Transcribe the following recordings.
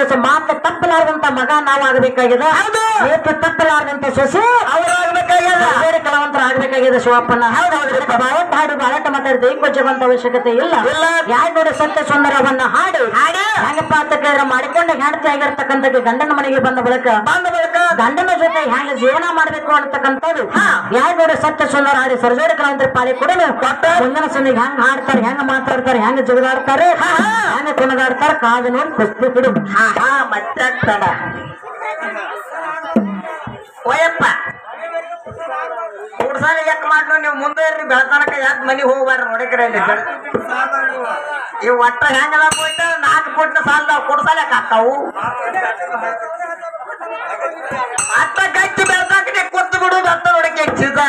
ಸೊಸೆ ಮಾತು ತಪ್ಪಲಾರದಂತ ಮಗ ನಾವು ಆಗ್ಬೇಕಾಗಿದೆ ಏತು ತಪ್ಪಲಾರದಂತ ಸೊಸೆ ಬೇರೆ ಕಲಾವಂತರ ಆಗ್ಬೇಕಾಗಿದೆ ಶಿವಪ್ಪನ ಬಾಳಟ್ ಹಾಡು ಬಾಳಟ ಮಾತಾಡಿದ ಈ ಕೊಚ್ಚುವಂತ ಅವಶ್ಯಕತೆ ಇಲ್ಲ ಇಲ್ಲ. ಯಾರು ನೋಡಿ ಸತ್ಯ ಸುಂದರವನ್ನ ಹಾಡಿ ಹಾಡಿ. ಹೆಂಗಪ್ಪ ಅಂತ ಕೇಳಿದ್ರೆ ಮಾಡಿಕೊಂಡ ಹೆಂಡತಿ ಆಗಿರ್ತಕ್ಕಂಥ ಗಂಡನ ಮನೆಗೆ ಬಂದ ಬಳಿಕ ಬಂದ ಬಳಿಕ ಗಂಡನ ಜೊತೆ ಹೆಂಗ ಜೀವನ ಮಾಡ್ಬೇಕು ಅಂತಕ್ಕಂಥದ್ದು ಹಾ. ಯಾರು ನೋಡಿ ಸತ್ಯ ಸುಂದರ ಹಾಡಿ ಸರ್ಜೋಡಿ ಕಲಾವಂತರ ಪಾಳಿ ಕೂಡ ಮುಂದಿನ ಸನಿಗೆ ಹೆಂಗ್ ಹಾಡ್ತಾರೆ ಹೆಂಗ ಮಾತಾಡ್ತಾರೆ ಹೆಂಗ ಜಗದಾಡ್ತಾರೆ ಹೆಂಗ ಕುಣದಾಡ್ತಾರೆ ಕಾದು ನೋಡಿ ಕುಸ್ತಿ ಬಿಡು ಹಾ ಹಾ ಮತ್ತೆ ತಡ ಓಯಪ್ಪ ಕುಡ್ಸಾಲ ಯಾಕೆ ಮಾಡ್ಲು ನೀವು ಮುಂದೆ ಇರ್ರಿ ಬೆಳತನಕ ಯಾಕೆ ಮನೆಗೆ ಹೋಗ್ಬಾರ ನೋಡಿಕ್ರೆ ಇಲ್ಲಿ ಬೆಳ ಇವ್ ಒಟ್ಟ ಹೆಂಗದ ಹೋಯ್ತ ನಾಲ್ಕು ಫುಟ್ನ ಸಾಲದಾವ್ ಕುಡ್ಸಾಲ ಯಾಕೆ ಹಾಕಾವು ಅಟ್ಟ ಗಟ್ಟಿ ಬೆಳ್ತಾಕ ನೀ ಕೂತ್ ಬಿಡು ಅಂತ ನೋಡಕ್ಕೆ ಹೆಚ್ಚಿದ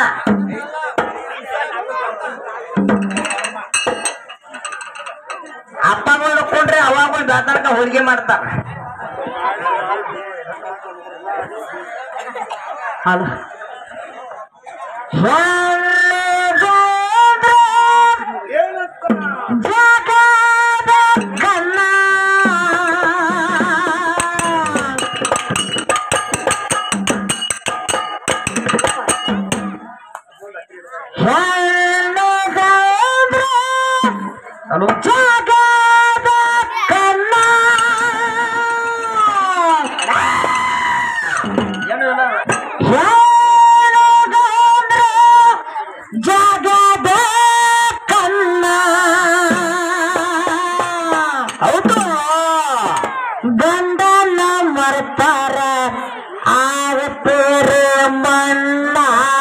ಅಪ್ಪಗಳು ನೋಡ್ಕೊಂಡ್ರೆ ಅವಾಗಳು ಬೆಳ್ತನಕ ಹೋಳಿಗೆ ಮಾಡ್ತಾರ ಅಲ್ಲ ಜಗದ ಕನ್ನ ಹಲೋ ಜಗದ ಕನ್ನ ಏನು ಇಲ್ಲ ಹೇಳುವುದಂದ್ರೆ ಜಗದ ಕನ್ನ ಹೌದು ಗಂಡನ ಮರ್ತಾರ ಆಗತ್ತೇರೆ ಮಣ್ಣ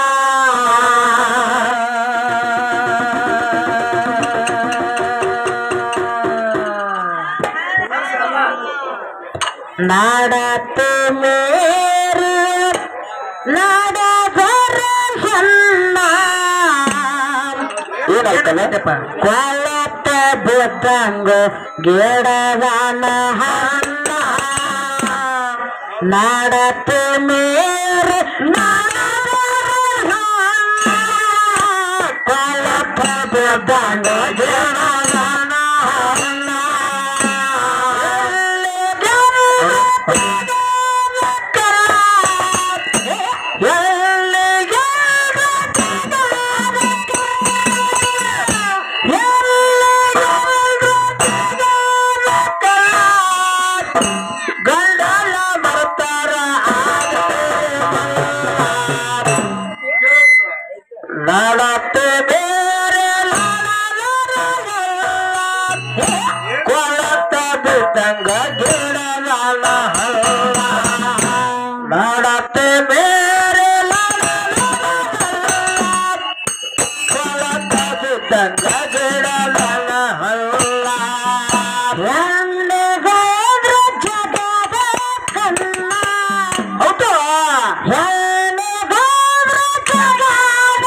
ನಾಡತ್ತೆ ಮೇರೆ ನಾಡದರ ಹೆಣ್ಣ ಏನಾಯ್ತಲ್ಲಪ್ಪ ಕೊಳತ ಬಿದ್ದಂಗ ಗಿಡದಾನ ಹಣ್ಣ ನಾಡತ್ತ ಮೇರೆ ಕೊಳತ ಬಿದ್ದಂಗ ಗಿಡದಾನ ಹಣ್ಣ ಗಂಡಲ ಬರ್ತಾರ ನಡತೆ ಬೇರೆ ಕೊಳತ ಬಿದ್ದಂಗ ಗಿಡದಾನ ಹಳ್ಳ ನಡತೆ ಬೇರೆ ಕೊಳತ ಬಿದ್ದಂಗ ಗಿಡದಾನ ಹಳ್ಳ ಹೆಣ್ಣಿಗಾದ್ರ ಜಗದ ಕನ್ನ ಹೌದು ಹೆಣ್ಣಿಗಾದ್ರ ಜಗದ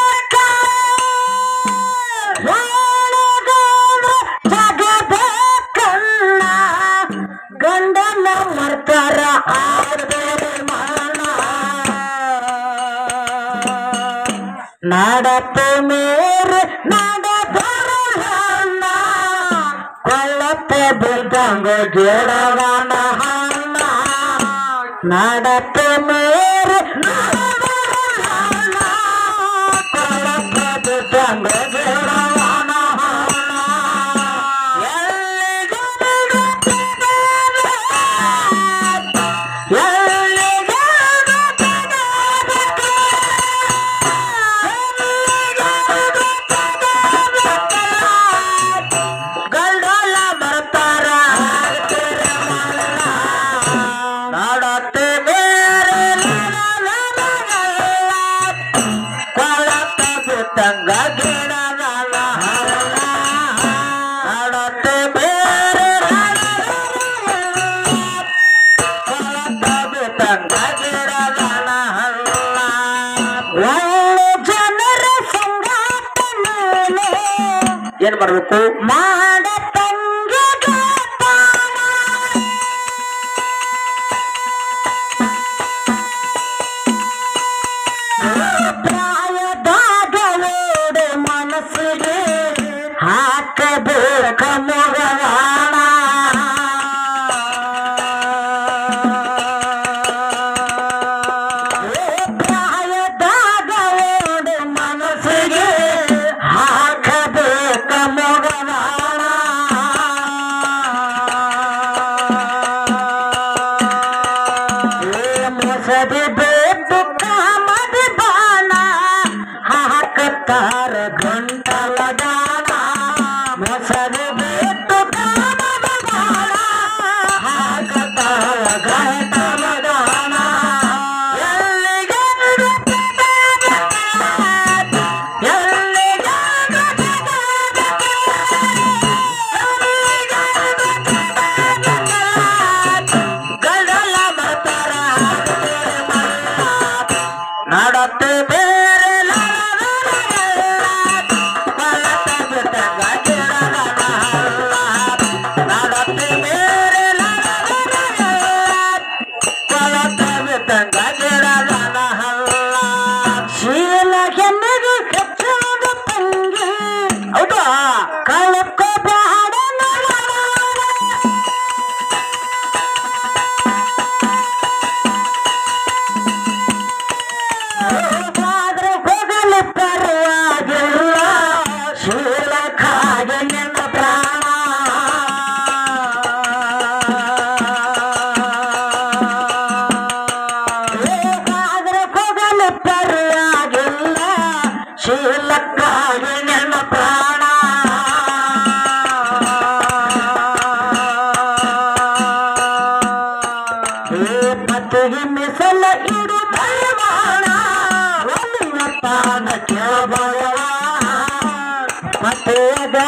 ಜಗದ ಕನ್ನ ಗಂಡನ ಮರ್ತಾರ ಆರ್ದೇರೆ ಮರಣ ನಾಡತ್ತ ಮೇರೆ ನಾಡದರ ಹಣ್ಣ ಕೊಳ್ಳತ್ತೆ ಬಿದ್ದಂಗ ಗಿಡವನ ಹಣ್ಣ ನಾಡತ್ತ ಮೇರೆ ನಾಡದರ ಹಣ್ಣ ಕೊಳ್ಳತ್ತೆ ಬಿದ್ದಂಗ ಗಿಡವನ ಹಣ್ಣ ಗಂಡಲ ಬರ್ತಾರ ನಾಡತ್ತೆ ಬೇರೆ ಕೊಳತ ಬಿಟ್ಟಂಗ ಗಿಡದ ನಾಡತ್ತೆ ಬೇರೆ ಕೊಳತ ಬಿಟ್ಟಂಗ ಗಿಡದ ಒಳ್ಳೆ ಜನರ ಸಂಗಾಟ ಏನ್ ಮಾಡ್ಬೇಕು ಮಾಡ ತಂಗಿಗೆ ತಾನ. ಪ್ರಾಯದಾಗ ಓಡೆ ಮನಸ್ಸಿಗೆ ಹಾಕಬೇಕ ಮೊಗವಾಣ ಮೊಸದಿ ಬೇಕು ಕಾಮದ ಬಾಣ ಹಾಕತ್ತಾರ ಗಂಟಲ ದಾನ ಮೊಸದಿ ಬೇಕು ಕಾಮದ ಬಾಣ ಹಾಕತ್ತಾರ ಗಂಟಲ ದಾನ ಎಲ್ಲಿಗೆ ಎಲ್ಲಿಗೆ ಗಡಲ ಬರ್ತಾರ ನಡತ್ತೆ ಬೇರೆ ನಡತ್ತೆ ಬೇರೆ ಶೀಲ ಕೆಮ್ಮಿಗೆ ಕಚ್ಚದ ತಂಗಿ ಹೌದಾ ಕಳಕೋ ಬ್ಯಾಡ ಹೋಗಾದ್ರೆ ಹೋಗಲಿ ಪರವಾಗಿಲ್ಲ ಶೀಲಕ್ಕಾಗಿ ನಿನ್ನ ಪ್ರಾಣ ಹೇಗಾದ್ರೆ ಹೋಗಲಿ ಪರವಾಗಿಲ್ಲ ಶೀಲಕ್ಕಾಗಿ ನಿನ್ನ ಪ್ರಾಣ ಏ ಪತಿಗೆ ಮಿಸಲ ಇಡು ಭಯಮಾನ ಒಲಿಯಪ್ಪಾನ ಕೇಳಬಾರವ ಮತ್ತೆ